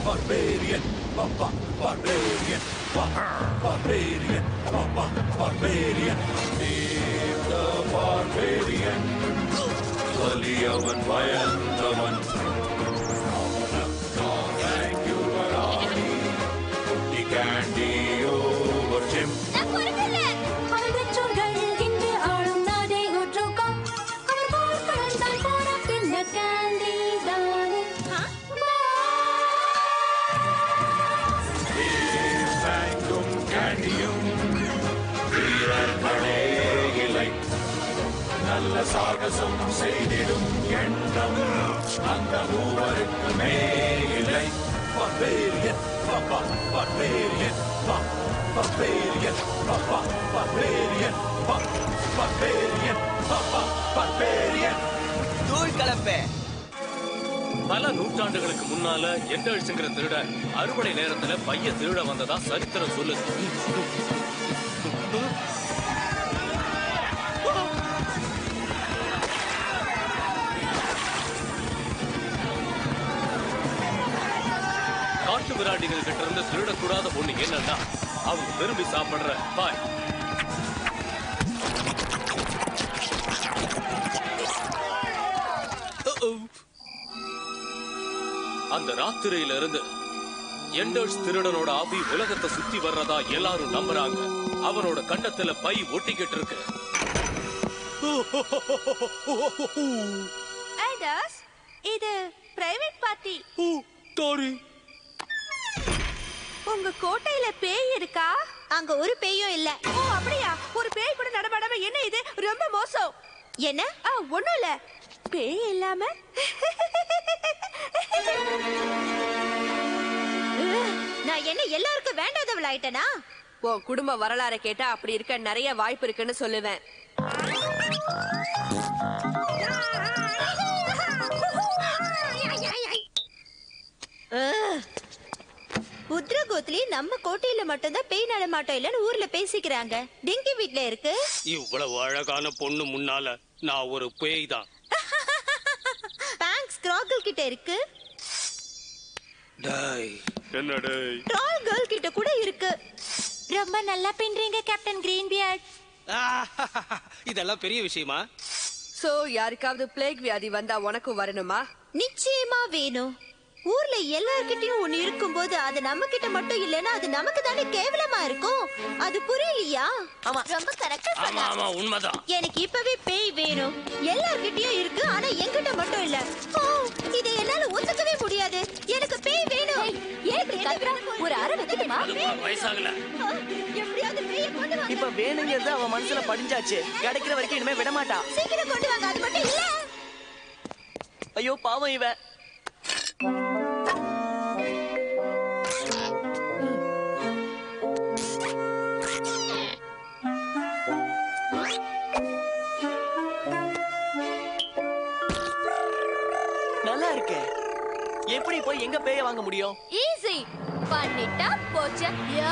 barbarian, papa, barbarian, papa, barbarian, papa, barbarian. Save the barbarian. வலியவன் பயந்தவன் Thank you, Varani. குட்டி candy over Jim. நான் பொறுக்கல. அவள் பெற்றோர்கள் இன்று ஆளும் நாடை ஒற்றுக்கோம். அவர் போர்க்களம் தான் போன பின்ன candy தானே. தேங்கும் கேண்டியும் வீரர்களே இலை நல்ல சாகசம் செய்திடும் எண்ணம் அந்த மூவருக்குமே இல்லை பர்பேரியன் பப்பா பர்பேரியன் பர்பேரியன் பப்பா பர்பேரியன் பர்பேரியன் பப்பா பர்பேரியன் தூள் கலப்பே பல நூற்றாண்டுகளுக்கு முன்னால எண்டழிச்சுங்கிற திருடன் அறுவடை நேரத்துல பைய திருட வந்ததா சரித்திரம் சொல்லுது காட்டு விராண்டிகள் கிட்ட இருந்து திருடக்கூடாத ஒண்ணு என்னன்னா அவங்க விரும்பி சாப்பிடுற பாய் அந்த ராத்திரியில இருந்து எண்டர்ஸ் திருடனோட ஆவி உலகத்தை சுத்தி வர்றதா எல்லாரும் நம்புறாங்க அவனோட கண்டத்துல பை ஒட்டிக்கிட்டு இருக்கு ஐடாஸ் இது பிரைவேட் பார்ட்டி தாரி உங்க கோட்டையில பேய் இருக்கா அங்க ஒரு பேயும் இல்ல ஓ அப்படியா ஒரு பேய் கூட நடமாடாம என்ன இது ரொம்ப மோசம் என்ன ஆ ஒண்ணும் இல்ல பேய் இல்லாம நான் என்ன எல்லாருக்கும் வேண்டாதவள் ஆயிட்டனா உன் குடும்ப வரலாறை கேட்டா அப்படி இருக்க நிறைய வாய்ப்பு இருக்குன்னு சொல்லுவேன் உத்ரகோத்லி நம்ம கோட்டையில மட்டும்தான் பேய் நடமாட்டம் இல்லைன்னு ஊர்ல பேசிக்கிறாங்க டிங்கி வீட்ல இருக்கு இவ்வளவு அழகான பொண்ணு முன்னால நான் ஒரு பேய் தான் பேங்க்ஸ் கிராக்கல் கிட்ட இருக்கு என்னடே ட்ரால் கேர்ள் கிட்ட கூட இருக்கு ரொம்ப நல்லா பின்றீங்க கேப்டன் கிரீன் பியர்ட் இதெல்லாம் பெரிய விஷயமா சோ யாருக்காவது பிளேக் வியாதி வந்தா உனக்கும் வரணுமா நிச்சயமா வேணும் ஊர்ல எல்லார்கிட்டயும் ஒண்ணு இருக்கும்போது அது நம்ம கிட்ட மட்டும் இல்லைன்னா அது நமக்கு தானே கேவலமா இருக்கும் அது புரியலையா ரொம்ப கரெக்டா ஆமா ஆமா உண்மைதான் எனக்கு இப்பவே பேய் வேணும் எல்லார்கிட்டயும் இருக்கு ஆனா என்கிட்ட மட்டும் இல்ல ஓ இதை என்னால ஒத்துக்கவே முடியாது எனக்கு பேய் வேணும் ஏன் இப்படி கத்துற? ஒரு அறை வைக்கணுமா வயசாகல ஆ, எப்படியாவது பேயை கொண்டு வாங்க இப்ப வேணுங்கிறது அவன் மனசுல படிஞ்சாச்சு கிடைக்கிற வரைக்கும் இனிமே விட மாட்டா சீக்கிரம் கொண்டு வாங்க அது மட்டும் இல்ல ஐயோ பாவம் இவன் நல்லா இருக்கே எப்படி போய் எங்க பேய வாங்க முடியும் ஈஸி பண்ணிட்டா போச்சு யா.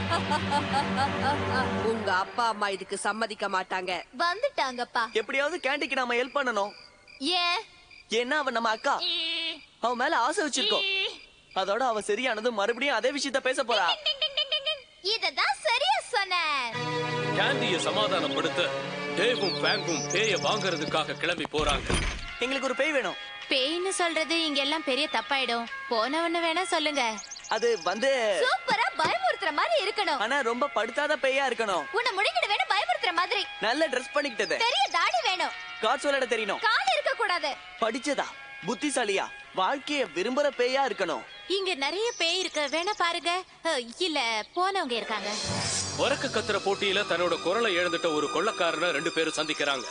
உங்க அப்பா அம்மா இதுக்கு சம்மதிக்க மாட்டாங்க வந்துட்டாங்கப்பா எப்படியாவது கேண்டிக்கு நாம ஹெல்ப் பண்ணணும் ஏன் ஏன்னா அவன் நம்ம அக்கா அவன் மேல ஆசை வச்சிருக்கோம் அதோட அவ சரியானதும் மறுபடியும் அதே விஷயத்த பேச போறா இததான் சரியா சொன்னேன் கேண்டிய சமாதானப்படுத்த டேவும் பேங்கும் பேய வாங்குறதுக்காக கிளம்பி போறாங்க எங்களுக்கு ஒரு பேய் வேணும் பேய்னு சொல்றது இங்க எல்லாம் பெரிய தப்பாயிடும் போனவன்னு வேணா சொல்லுங்க அது வந்து சூப்பரா பயமுறுத்துற மாதிரி இருக்கணும் ஆனா ரொம்ப படுத்தாத பேயா இருக்கணும் உன்னை முடிக்கிட வேணும் பயமுறுத்துற மாதிரி நல்ல ட்ரெஸ் பண்ணிக்கிட்டது பெரிய தாடி வேணும் கார்ட்ஸ் விளையாட தெரியணும் கால் இருக்க கூடாது படிச்சதா புத்திசாலியா வாழ்க்கைய விரும்புற பேயா இருக்கணும் இங்க நிறைய பேய் இருக்கு வேணா பாருங்க அஹ், இல்ல போனவங்க இருக்காங்க உறக்க கத்துற போட்டியில தன்னோட குரலை இழந்துட்ட ஒரு கொள்ளக்காரனை ரெண்டு பேரும் சந்திக்கிறாங்க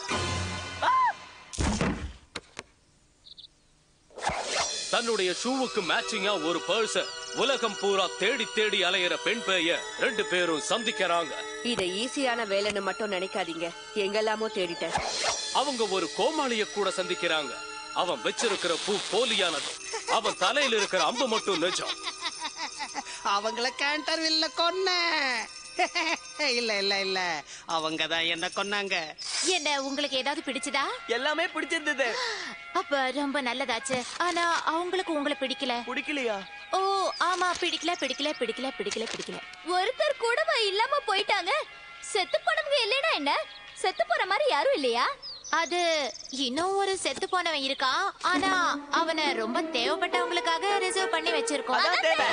தன்னுடைய ஷூவுக்கு மேட்சிங்கா ஒரு பர்ஸ உலகம் பூரா தேடி தேடி அலையிற பெண் பேய ரெண்டு பேரும் சந்திக்கிறாங்க இத ஈஸியான வேலைன்னு மட்டும் நினைக்காதீங்க எங்கெல்லாமோ தேடிட்டேன் அவங்க ஒரு கோமாளிய கூட சந்திக்கிறாங்க அவன் வச்சிருக்கிற பூ போலியானது அவன் தலையில இருக்கிற அம்பு மட்டும் நிஜம் அவங்கள கேண்டர்வில்ல கொன்ன இல்ல இல்ல இல்ல அவங்க தான் என்ன கொன்னாங்க என்ன உங்களுக்கு ஏதாவது பிடிச்சதா எல்லாமே பிடிச்சிருந்தது அப்ப ரொம்ப நல்லதாச்சு ஆனா அவங்களுக்கு உங்களை பிடிக்கல பிடிக்கலையா ஓ ஆமா பிடிக்கல பிடிக்கல பிடிக்கல பிடிக்கல பிடிக்கல ஒருத்தர் கூடவா இல்லாம போயிட்டாங்க செத்து போனவங்க இல்லைனா என்ன செத்து போற மாதிரி யாரும் இல்லையா அது இன்னும் ஒரு செத்து போனவன் இருக்கான் ஆனா அவனை ரொம்ப தேவைப்பட்டவங்களுக்காக ரிசர்வ் பண்ணி வச்சிருக்கோம் அதான் தேவை.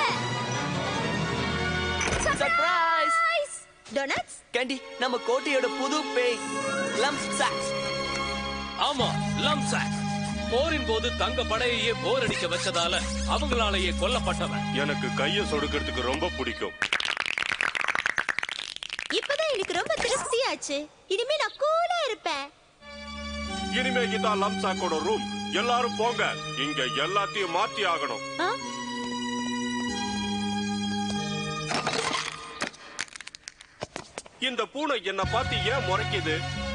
சர்ப்ரைஸ் டொனட்ஸ் கேண்டி நம்ம கோட்டையோட புது பேய் லம்ஸ் சாக்ஸ் ஆமா லம்சாக் போரின் போது தங்க படையையே போர் அடிக்க வச்சதால அவங்களாலேயே கொல்லப்பட்டவன் எனக்கு கைய சொடுக்கிறதுக்கு ரொம்ப பிடிக்கும் இப்பதான் எனக்கு ரொம்ப திருப்தியாச்சு இனிமே நான் கூலா இருப்பேன் இனிமே இதான் லம்சாக்கோட ரூம் எல்லாரும் போங்க இங்க எல்லாத்தையும் மாத்தி ஆகணும் ஆ? இந்த பூனை என்ன பார்த்து ஏன் முறைக்குது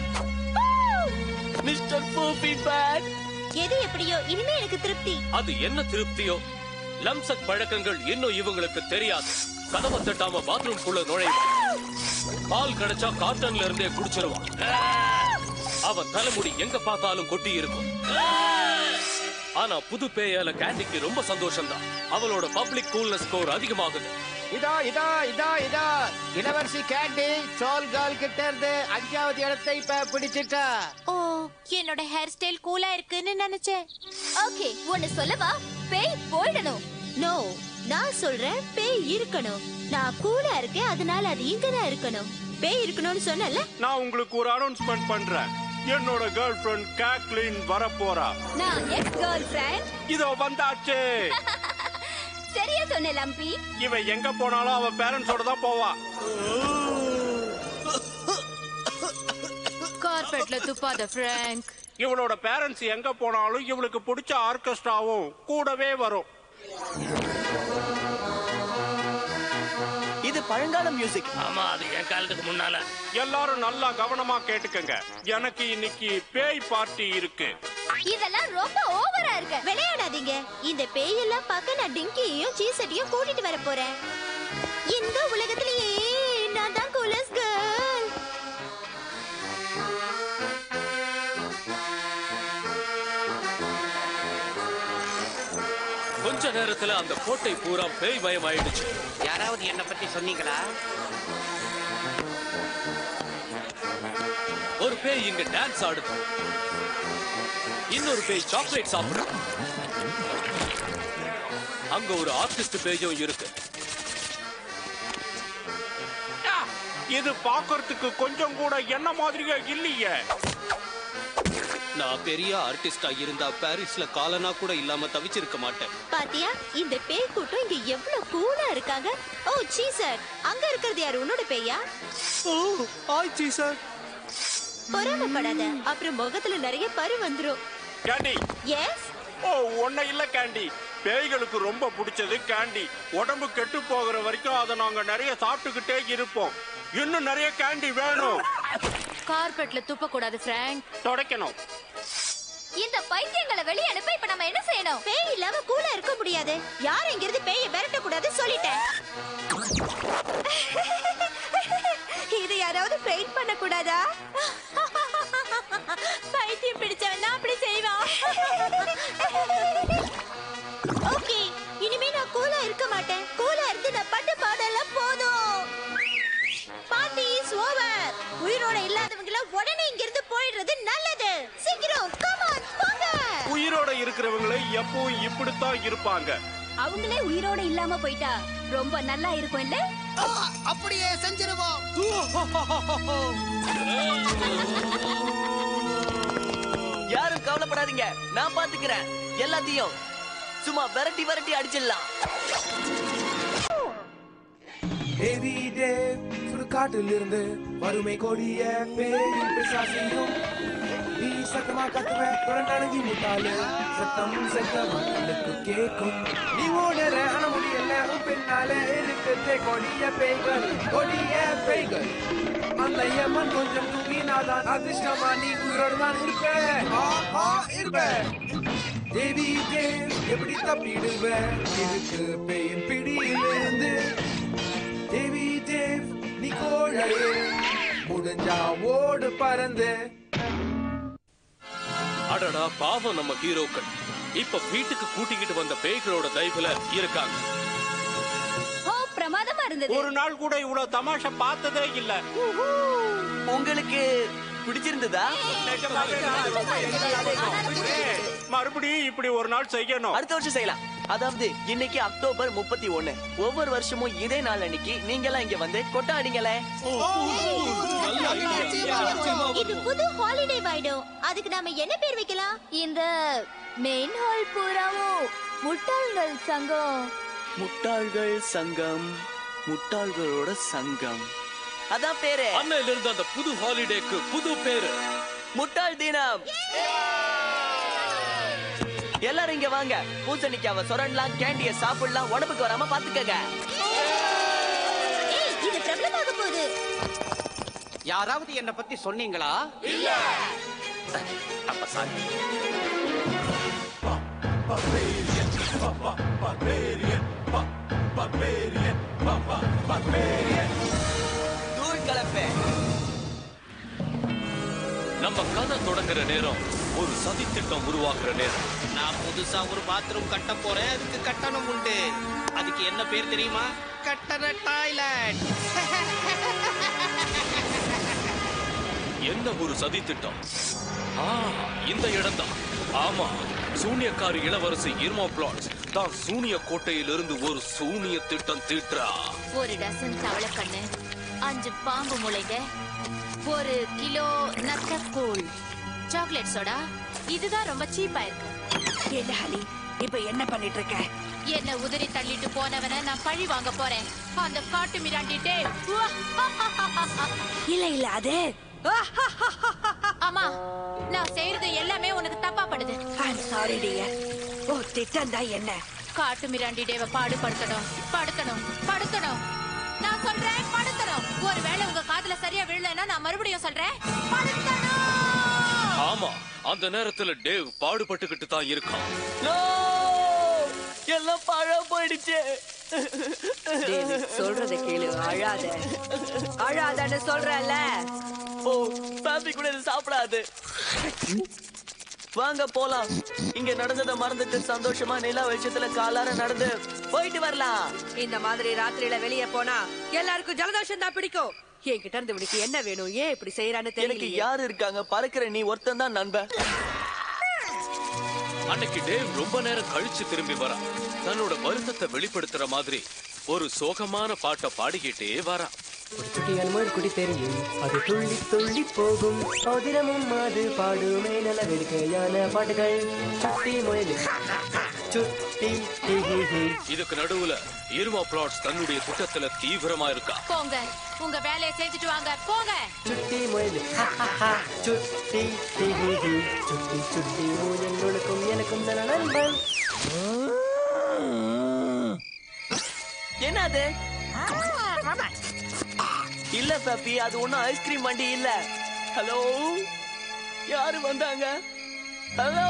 மிஸ்டர் பூபி பேட் எது எப்படியோ இனிமே எனக்கு திருப்தி அது என்ன திருப்தியோ லம்சக் பழக்கங்கள் இன்னும் இவங்களுக்கு தெரியாது கதவை தட்டாம பாத்ரூம் குள்ள நுழைவான் பால் கிடைச்சா காட்டன்ல இருந்தே குடிச்சிருவான் அவன் தலைமுடி எங்க பார்த்தாலும் கொட்டி இருக்கும் ஆனா புது பேயால கேண்டிக்கு ரொம்ப சந்தோஷம்தான் அவளோட பப்ளிக் கூல்னஸ் ஸ்கோர் அதிகமாகுது இதோ இதோ இதோ இதோ இளவரசி கேண்டி சோல் கேர்ள் கிட்ட இருந்து அஞ்சாவது இடத்தை இப்ப பிடிச்சிட்டா ஓ என்னோட ஹேர் ஸ்டைல் கூலா இருக்குன்னு நினைச்சேன் ஓகே ஒன்னு சொல்லவா பேய் போயிடணும் நோ நான் சொல்றேன் பேய் இருக்கணும் நான் கூலா இருக்கேன் அதனால அது இங்கதான் இருக்கணும் பேய் இருக்கணும்னு சொன்னல நான் உங்களுக்கு ஒரு அனௌன்ஸ்மெண்ட் பண்றேன் என்னோட கேர்ள் ஃபிரெண்ட் கேக்லின் வரப்போறா நான் எக்ஸ் கேர்ள் ஃப்ரெண்ட் இதோ வந்தாச்சு சரியா சொன்ன லம்பி இவ எங்க போனாலும் அவ பேரண்ட்ஸோட தான் போவா கார்பெட்ல துப்பாத ஃப்ராங்க் இவளோட பேரண்ட்ஸ் எங்க போனாலும் இவளுக்கு பிடிச்ச ஆர்கெஸ்ட்ராவும் கூடவே வரும் இது பழங்கால மியூசிக் ஆமா அது என் காலத்துக்கு முன்னால எல்லாரும் நல்லா கவனமா கேட்டுக்கங்க எனக்கு இன்னைக்கு பேய் பார்ட்டி இருக்கு இதெல்லாம் ரொம்ப ஓவரா இருக்கு விளையாடாதீங்க இந்த பேயெல்லாம் பார்க்க நான் டிங்கியையும் சீசட்டியும் கூட்டிட்டு வர போறேன் இந்த உலகத்திலேயே நான் தான் கூலஸ் கேர்ள் கொஞ்ச நேரத்துல அந்த கோட்டை பூரா பேய் பயம் ஆயிடுச்சு யாராவது என்ன பத்தி சொன்னீங்களா ஒரு பேய் இங்க டான்ஸ் ஆடுது இன்னொரு பேய் சாக்லேட் சாப்பிடுது அங்க ஒரு ஆர்டிஸ்ட் பேயும் இருக்கு ஆ, இது பாக்குறதுக்கு கொஞ்சம் கூட என்ன மாதிரியே இல்லையே நான் பெரிய ஆர்டிஸ்டா இருந்தா பாரிஸ்ல காலனா கூட இல்லாம தவிச்சிருக்க மாட்டேன் பாத்தியா இந்த பேய் கூட்டம் இங்க எவ்வளவு கூலா இருக்காங்க ஓ சீசர் அங்க இருக்கிறது யாரு உன்னோட பேயா ஓ ஆய் சீசர் பொறாமப்படாத அப்புறம் முகத்துல நிறைய பரு வந்துரும் கேண்டி எஸ் ஓ ஒன்ன இல்ல கேண்டி பேய்களுக்கு ரொம்ப பிடிச்சது கேண்டி உடம்பு கெட்டு போகிற வரைக்கும் அதை நாங்க நிறைய சாப்பிட்டுக்கிட்டே இருப்போம் இன்னும் நிறைய கேண்டி வேணும் கார்பெட்ல துப்ப கூடாது ஃப்ராங்க் துடைக்கணும் இந்த பைத்தியங்களை வெளிய அனுப்ப இப்ப நம்ம என்ன செய்யணும் பேய் இல்லாம கூலா இருக்க முடியாது யாரும் இங்க இருந்து பேய விரட்ட கூடாது சொல்லிட்டேன் இது யாராவது பெயிண்ட் பண்ண கூடாதா பைத்தியம் பிடிச்சவன் தான் அப்படி செய்வான் ஓகே இனிமே நான் கூலா இருக்க மாட்டேன் கூலா இருந்து நான் பட்டு பாடலாம் போதும் பார்ட்டி இஸ் ஓவர் உயிரோட இல்லாதவங்கள உடனே இங்க இருந்து போயிடுறது நல்லது சீக்கிரம் கம் ஆன் போங்க உயிரோட இருக்கிறவங்களே எப்பவும் இப்படித்தான் இருப்பாங்க அவங்களே உயிரோட இல்லாம போயிட்டா ரொம்ப நல்லா இருக்கும் இல்ல அப்படியே செஞ்சிருவோம் யாரும் கவலைப்படாதீங்க நான் பாத்துக்கிறேன் எல்லாத்தையும் சும்மா விரட்டி விரட்டி அடிச்சிடலாம் எரிடே சுடுகாட்டில் இருந்து வறுமை கொடிய பேய் பிசாசியும் நீ சத்தமா கத்துவ புறநடங்கி முட்டாளு சத்தம் செத்த மக்களுக்கு கேட்கும் நீ ஓடுற ஆன முடியல உன் பின்னால இருக்கிறதே கொடிய பேய்கள் கொடிய பேய்கள் அந்த ஏமன் கொஞ்சம் தூங்கினாதான் அதிர்ஷ்டமா நீ உயிரோடு தான் இருப்ப ஆ, ஆ, இருப்ப தேவி தேவ் எப்படி தப்பிடுவ இருக்கு பேயின் பிடியிலிருந்து தேவி தேவ் நீ கோழையே முடிஞ்சா ஓடு பறந்து அடடா பாவம் நம்ம ஹீரோக்கள் இப்ப வீட்டுக்கு கூட்டிக்கிட்டு வந்த பேய்களோட தயவுல இருக்காங்க இருந்தது ஒரு நாள் கூட இவ்வளவு தமாஷா பார்த்ததே இல்ல உங்களுக்கு பிடிச்சிருந்ததா மறுபடியும் இப்படி ஒரு நாள் செய்யணும் அடுத்த வருஷம் செய்யலாம் அதாவது இன்னைக்கு அக்டோபர் முப்பத்தி ஒண்ணு ஒவ்வொரு வருஷமும் இதே நாள் அன்னைக்கு நீங்க எல்லாம் இங்க வந்து கொட்டா அடிங்களே இது புது ஹாலிடே வைடும் அதுக்கு நாம என்ன பேர் வைக்கலாம் இந்த மெயின் ஹால் பூராவும் முட்டாள்கள் சங்கம் முட்டாள்கள் சங்கம் முட்டாள்களோட சங்கம் அதான் பேரு அன்னையில இருந்து அந்த புது ஹாலிடேக்கு புது பேரு முட்டாள் தினம் எல்லாரும் இங்க வாங்க பூசணிக்காவ சொரண்டலாம் கேண்டிய சாப்பிடலாம் உடம்புக்கு வராம பாத்துக்கங்க ஏய் இது பிரபலமாக போகுது யாராவது என்ன பத்தி சொன்னீங்களா அப்ப சாரி தூள் கலப்பை நம்ம கதை தொடங்குற நேரம் ஒரு சதி திட்டம் உருவாக்குற நேரம் நான் புதுசா ஒரு பாத்ரூம் கட்ட போறேன் அதுக்கு கட்டணம் உண்டு அதுக்கு என்ன பேர் தெரியுமா கட்டண டாய்லெட் என்ன ஒரு சதி திட்டம் ஆ இந்த இடம்தான் ஆமா சூனியக்காரி இளவரசி இர்மா பிளாட்ஸ் தான் சூனிய கோட்டையிலிருந்து ஒரு சூனிய திட்டம் தீட்டுறா ஒரு டசன் தவளைக்கண்ணு அஞ்சு பாம்பு முளைங்க ஒரு கிலோ நத்தக்கூழ் சாக்லேட் சோடா இதுதான் ரொம்ப சீப்பா இருக்கு என்ன ஹலி இப்ப என்ன பண்ணிட்டு இருக்க என்ன உதறி தள்ளிட்டு போனவன நான் பழி வாங்க போறேன் அந்த காட்டு மிராண்டிட்டே இல்ல இல்ல அது ஆமா நான் செய்யறது எல்லாமே உனக்கு தப்பா படுது சாரி டியர் ஓ திட்டம் தான் என்ன காட்டு மிராண்டிடேவ பாடுபடுத்தணும் படுத்தணும் படுத்தணும் நான் சொல்றேன் படுத்தணும் ஒருவேளை உங்க காதுல சரியா விழலைன்னா நான் மறுபடியும் சொல்றேன் படுத்தணும் ஆமா அந்த நேரத்துல டேவ் பாடுபட்டுக்கிட்டு தான் இருக்கான் No! எல்லாம் பழம் போயிடுச்சு டேவிட் சொல்றத கேளு அழாத அழாதன்னு சொல்றல ஓ பாப்பி கூட இது சாப்பிடாது வாங்க போலாம் இங்க நடந்ததை மறந்துட்டு சந்தோஷமா நிலா வெளிச்சத்துல காலார நடந்து போயிட்டு வரலாம் இந்த மாதிரி ராத்திரியில வெளிய போனா எல்லாருக்கும் ஜலதோஷம் தான் பிடிக்கும் என்கிட்ட இருந்து இவனுக்கு என்ன வேணும் ஏன் இப்படி செய்யறான்னு எனக்கு தெரியல யாரு இருக்காங்க பறக்கிற நீ ஒருத்தன் தான் நண்பன் அன்னைக்கு டேவ் ரொம்ப நேரம் கழிச்சு திரும்பி வரான் தன்னோட வருத்தத்தை வெளிப்படுத்துற மாதிரி ஒரு சோகமான பாட்டை பாடிக்கிட்டே வரான் ஒரு குட்டியான ஒரு குடி தெரியும் அது துள்ளி துள்ளி போகும் அதிரமும் அது பாடுமே நல்ல வேடிக்கையான பாட்டுகள் சுட்டி முயல் சுட்டி ஹி ஹி ஹி இதுக்கு நடுவுல இருமா பிளாட்ஸ் தன்னுடைய திட்டத்துல தீவிரமா இருக்கா போங்க உங்க வேலையை செஞ்சுட்டு வாங்க போங்க சுட்டி முயல் ஹா, ஹா, ஹா. சுட்டி ஹி ஹி ஹி சுட்டி சுட்டி முயல் உனக்கும் எனக்கும் நல்ல நண்பன் என்ன அது இல்ல பாப்பி அது ஒண்ணும் ஐஸ்கிரீம் வண்டி இல்ல ஹலோ யாரு வந்தாங்க ஹலோ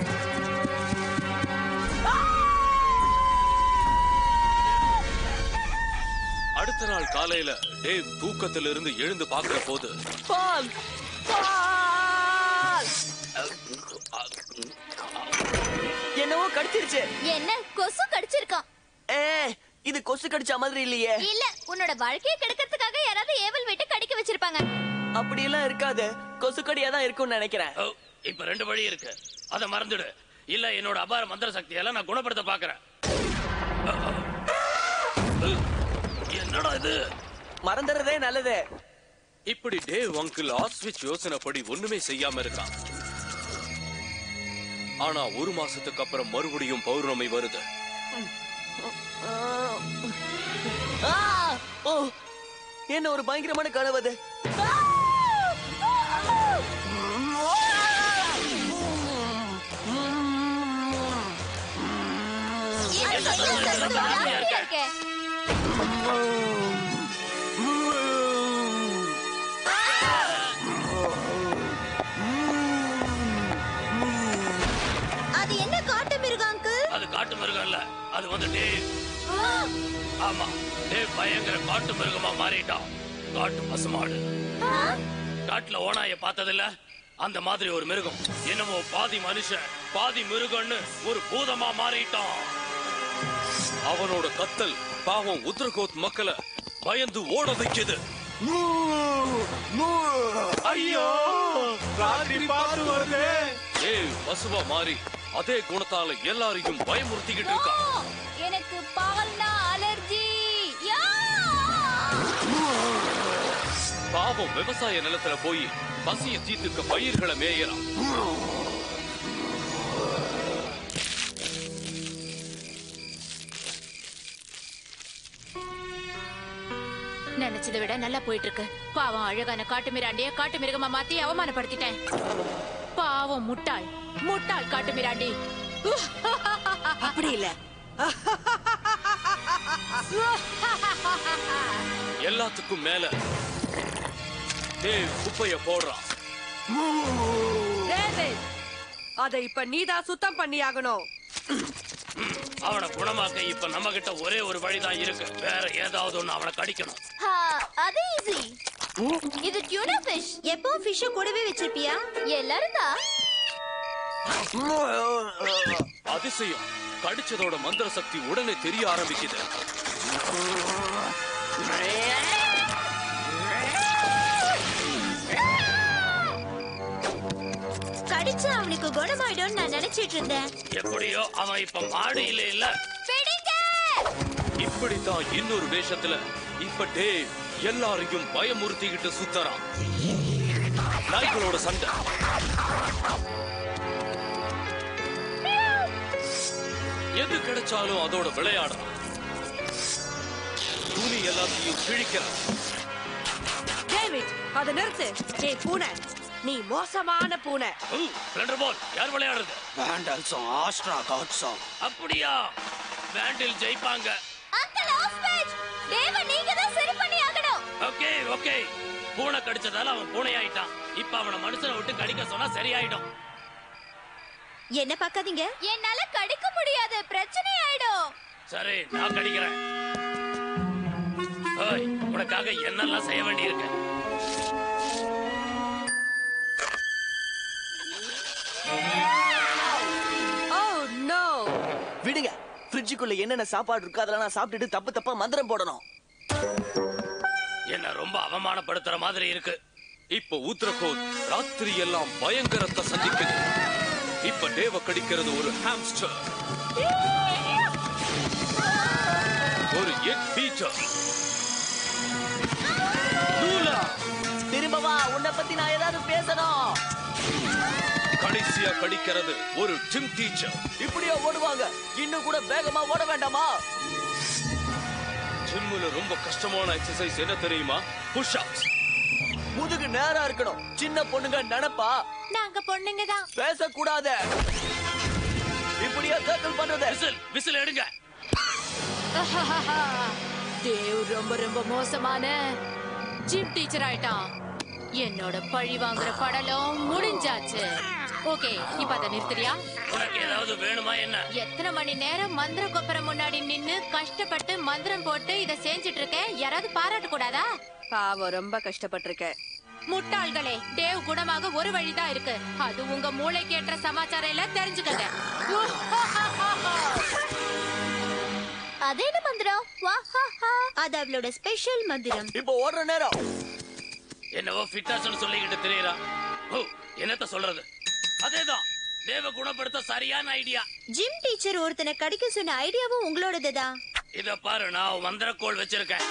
அடுத்த நாள் காலையில டேவ் தூக்கத்துல இருந்து எழுந்து பாக்குற போது பால் பால் என்னவோ கடிச்சிருச்சு என்ன கொசு கடிச்சிருக்கான் ஏ இது கொசு கடிச்ச மாதிரி இல்லையே இல்ல உன்னோட வாழ்க்கையை கெடுக்கிறதுக்காக யாராவது ஏவல் விட்டு கடிக்க வச்சிருப்பாங்க அப்படி எல்லாம் இருக்காது கொசு கடியா தான் இருக்கும்னு நினைக்கிறேன் ஓ, இப்ப ரெண்டு வழி இருக்கு அத மறந்துடு இல்ல என்னோட அபார மந்திர சக்தியெல்லாம் நான் குணப்படுத்த பாக்குறேன் என்னடா இது மறந்துறதே நல்லது இப்படி டேவ் அங்கிள் ஆஸ்விச் யோசனைப்படி ஒண்ணுமே செய்யாம இருக்கான் ஆனா ஒரு மாசத்துக்கு அப்புறம் மறுபடியும் பௌர்ணமி வருது ஆ! ஓ என்ன ஒரு பயங்கரமான கனவு அது அது என்ன காட்டு மிருகம் அங்கிள் அது காட்டு மிருகம் இல்ல அது வந்து டேவ் ஆமா டேவ் பயங்கர காட்டு மிருகமா மாறிட்டான் காட்டு பசுமாடு காட்டுல ஓனாய பார்த்ததில்ல அந்த மாதிரி ஒரு மிருகம் என்னமோ பாதி மனுஷன் பாதி மிருகம்னு ஒரு பூதமா மாறிட்டான் அவனோட கத்தல் பாவம் உத்தரகோத் மக்களை பயந்து ஓட வைக்குது ஐயோ ராத்திரி பார்த்து வருது ஏய் பசுவா மாறி அதே குணத்தால எல்லாரையும் பயமுறுத்திக்கிட்டு இருக்கா எனக்கு பால்னா அலர்ஜி யா பாவம் விவசாய நிலத்துல போய் பசிய தீத்துக்க பயிர்களை மேயறான் நினைச்சதை விட நல்லா போயிட்டு இருக்கு பாவம் அழகான காட்டு மிராண்டிய காட்டு மிருகமா மாத்தி அவமானப்படுத்திட்டேன் பாவம் முட்டாள் முட்டாள் காட்டு மிராண்டி அப்படி இல்ல எல்லாத்துக்கும் மேல டேவ் குப்பைய போடுறான் டேவிட் அதை இப்ப நீதான் சுத்தம் பண்ணி ஆகணும் அவனை குணமாக்க இப்ப நம்ம கிட்ட ஒரே ஒரு வழிதான் இருக்கு வேற ஏதாவது ஒண்ணு அவனை கடிக்கணும் ஹா, அது ஈஸி இது டியூனா ஃபிஷ் எப்போ ஃபிஷ்ஷ கூடவே வச்சிருப்பியா எல்லாரும் தான் அதிசயம் கடிச்சதோட மந்திர சக்தி உடனே தெரிய ஆரம்பிக்குது கடிச்சா அவனுக்கு குணமாயிடும்னு நான் நினைச்சிட்டு இருந்தேன் எப்படியோ அவன் இப்ப மாடியில இல்ல பிடிங்க இப்படித்தான் இன்னொரு வேஷத்துல இப்ப டேவ் எல்லாரையும் பயமுறுத்திக்கிட்டு சுத்தறான் நாய்களோட சண்டை எது கிடைச்சாலும் அதோட விளையாடுறான் துணி எல்லாத்தையும் கிழிக்கிறான் டேவிட் அதை நிறுத்து ஏய் பூனை நீ மோசமான பூனை பால் யார் விளையாடுறது வேண்டல்ஸும் ஆஸ்ட்ரா காட்ஸும் அப்படியா வேண்டில் ஜெயிப்பாங்க அங்கிள் ஆஸ்பெட் தேவ நீங்க தான் சரி பண்ணி ஆகணும் ஓகே ஓகே பூனை கடிச்சதால அவன் பூனை ஆயிட்டான் இப்ப அவனை மனுஷனை விட்டு கடிக்க சொன்னா சரியாயிடும் என்ன பார்க்காதீங்க என்னால கடிக்க முடியாது பிரச்சனை ஆயிடும் சரி நான் கடிக்கிறேன் ஓய் உனக்காக என்னெல்லாம் செய்ய வேண்டியிருக்கு ஓ நோ விடுங்க ஃப்ரிட்ஜுக்குள்ள என்னென்ன சாப்பாடு இருக்கோ அதெல்லாம் நான் சாப்பிட்டுட்டு தப்பு தப்பா மந்திரம் போடணும் என்ன ரொம்ப அவமானப்படுத்துற மாதிரி இருக்கு இப்ப உத்தரகோத் ராத்திரி எல்லாம் பயங்கரத்தை சந்திக்குது இப்ப டேவ கடிக்கிறது ஒரு ஹாம்ஸ்டர் ஒரு எக் பீட்டர் திரும்ப வா உன்னை பத்தி நான் ஏதாவது பேசணும் கடைசியா கடிக்கிறது ஒரு ஜிம் டீச்சர் இப்படியா ஓடுவாங்க இன்னும் கூட வேகமா ஓட வேண்டாமா ஜிம்முல ரொம்ப கஷ்டமான எக்ஸசைஸ் என்ன தெரியுமா புஷ் அப்ஸ் முதுகு நேரா இருக்கணும் சின்ன பொண்ணுங்க நினைப்பா நாங்க பொண்ணுங்க தான் பேசக்கூடாது இப்படியா சர்க்கிள் பண்றது விசில் விசில் எடுங்க தேவ் ரொம்ப ரொம்ப மோசமான ஜிம் டீச்சர் ஆயிட்டான் என்னோட பழி வாங்குற படலம் முடிஞ்சாச்சு ஓகே இப்ப அதை நிறுத்துறியா உனக்கு ஏதாவது வேணுமா என்ன எத்தனை மணி நேரம் மந்திர கொப்பரை முன்னாடி நின்னு கஷ்டப்பட்டு மந்திரம் போட்டு இத செஞ்சுட்டு இருக்கேன் யாராவது பாராட்ட கூடாதா பாவம் ரொம்ப கஷ்டப்பட்டிருக்க முட்டாள்களே தேவ் குணமாக ஒரு வழிதான் இருக்கு அது உங்க மூளைக்கு ஏற்ற சமாச்சாரம் எல்லாம் தெரிஞ்சுக்கங்க அது என்ன மந்திரம் வாஹாஹா. அது அவளோட ஸ்பெஷல் மந்திரம் இப்போ ஓடுற நேரம் என்னவோ ஃபிட்னஸ் சொல்லிக்கிட்டு தெரியறா ஓ என்னத்த சொல்றது அதேதான் தேவ குணப்படுத்த சரியான ஐடியா ஜிம் டீச்சர் ஒருத்தனை கடிக்க சொன்ன ஐடியாவும் உங்களோடதுதான் இத பாரு நான் மந்திரக்கோள் வச்சிருக்கேன்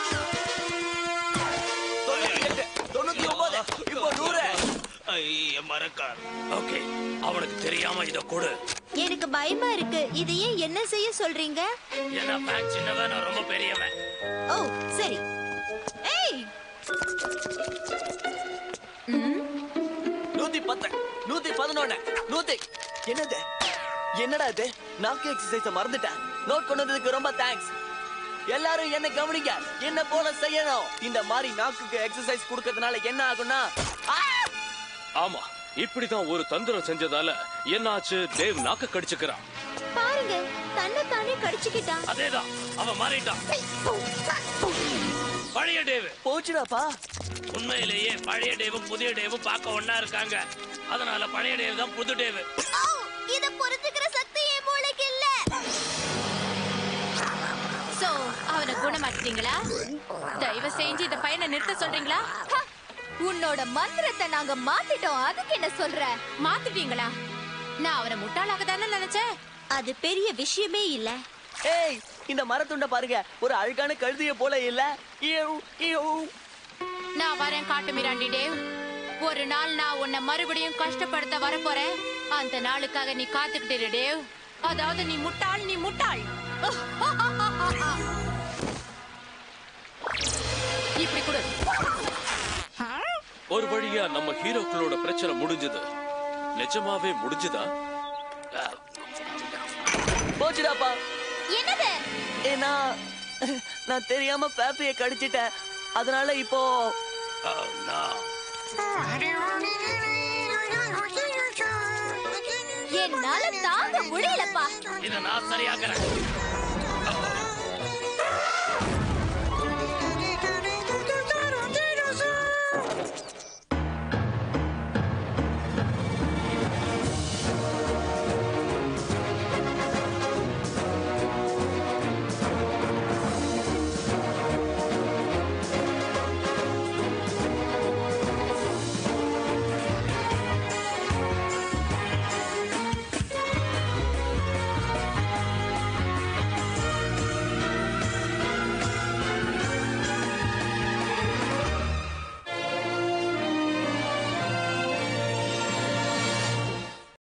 தொண்ணூத்தி ஒன்பது இப்போ நூறு மறக்கார் ஓகே அவனுக்கு தெரியாம இத கொடு எனக்கு பயமா இருக்கு இது ஏன் என்ன செய்ய சொல்றீங்க என்ன பேக் சின்னவன் நான் ரொம்ப பெரியவன் ஓ சரி ஏய் நூத்தி பத்து நூத்தி பதினொன்னு நூத்தி என்னது என்னடா இது நாக்கு எக்ஸசைஸ மறந்துட்டேன் நோட் கொண்டு வந்ததுக்கு ரொம்ப தேங்க்ஸ் எல்லாரும் என்ன கவனிங்க என்ன போல செய்யணும் இந்த மாதிரி நாக்குக்கு எக்ஸசைஸ் கொடுக்கறதுனால என்ன ஆகும்னா ஆமா இப்படிதான் ஒரு தந்திரம் செஞ்சதால என்னாச்சு தேவ் நாக்க கடிச்சுக்கிறான் பாருங்க தன்னை தானே கடிச்சுக்கிட்டான் அதேதான் அவன் மாறிட்டான் பழைய டேவ் போச்சுடாப்பா உண்மையிலேயே பழைய டேவும் புதிய டேவும் பார்க்க ஒன்னா இருக்காங்க அதனால பழைய டேவ் தான் புது டேவ் இத பொறுத்துக்கிற சக்தி என் மூளைக்கு இல்ல சோ அவனை குணமாக்கிட்டீங்களா தயவு செஞ்சு இந்த பையனை நிறுத்த சொல்றீங்களா ஹ! உன்னோட மந்திரத்தை நாங்க மாத்திட்டோம் அதுக்கு என்ன சொல்ற மாத்திட்டீங்களா நான் அவனை முட்டாளாக தானே நினைச்சேன் அது பெரிய விஷயமே இல்ல ஏய் இந்த மரத்துண்ட பாருங்க ஒரு அழகான கழுதிய போல இல்ல ஈயோ, ஈயோ. நான் வரேன் காட்டு மிராண்டி டேவ் ஒரு நாள் நான் உன்னை மறுபடியும் கஷ்டப்படுத்த வரப்போறேன் அந்த நாளுக்காக நீ காத்துக்கிட்டு இரு, டேவ் அதாவது நீ முட்டாள் நீ முட்டாள் இப்படி கொடு ஒரு வழியா நம்ம ஹீரோக்களோட பிரச்சனை முடிஞ்சது நிஜமாவே முடிஞ்சுதா போச்சுடாப்பா என்னது ஏன்னா நான் தெரியாம பேப்பைய கடிச்சிட்டேன் அதனால இப்போ என்னால தாங்க முடியலப்பா இத நான் சரியாக்குறேன்